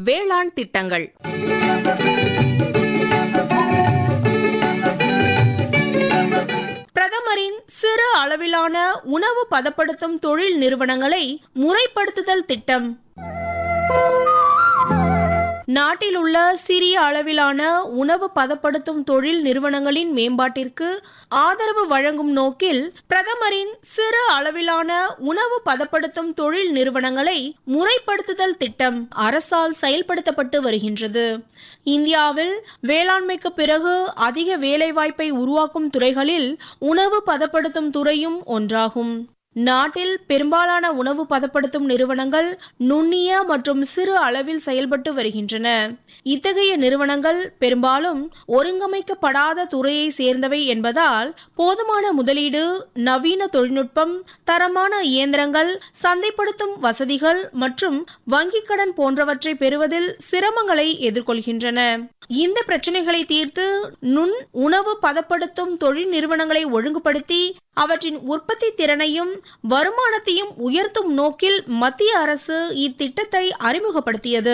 வேளாண் திட்டங்கள் பிரதமரின் சிறு அளவிலான உணவு பதப்படுத்தும் தொழில் நிறுவனங்களை முறைப்படுத்துதல் திட்டம் நாட்டில் உள்ள சிறிய அளவிலான உணவு பதப்படுத்தும் தொழில் நிறுவனங்களின் மேம்பாட்டிற்கு ஆதரவு வழங்கும் நோக்கில் பிரதமரின் சிறு அளவிலான உணவு பதப்படுத்தும் தொழில் நிறுவனங்களை முறைப்படுத்துதல் திட்டம் அரசால் செயல்படுத்தப்பட்டு வருகின்றது இந்தியாவில் வேளாண்மைக்கு பிறகு அதிக வேலைவாய்ப்பை உருவாக்கும் துறைகளில் உணவு பதப்படுத்தும் துறையும் ஒன்றாகும் நாட்டில் பெரும்பாலான உணவு பதப்படுத்தும் நிறுவனங்கள் நுண்ணிய மற்றும் சிறு அளவில் செயல்பட்டு வருகின்றன இத்தகைய நிறுவனங்கள் பெரும்பாலும் ஒருங்கமைக்கப்படாத துறையை சேர்ந்தவை என்பதால் போதுமான முதலீடு நவீன தொழில்நுட்பம் தரமான இயந்திரங்கள் சந்தைப்படுத்தும் வசதிகள் மற்றும் வங்கிக் கடன் போன்றவற்றை பெறுவதில் சிரமங்களை எதிர்கொள்கின்றன இந்த பிரச்சனைகளை தீர்த்து நுண் உணவு பதப்படுத்தும் தொழில் நிறுவனங்களை ஒழுங்குபடுத்தி அவற்றின் உற்பத்தி திறனையும் வருமானத்தையும் உயர்த்தும் நோக்கில் மத்திய அரசு இத்திட்டத்தை அறிமுகப்படுத்தியது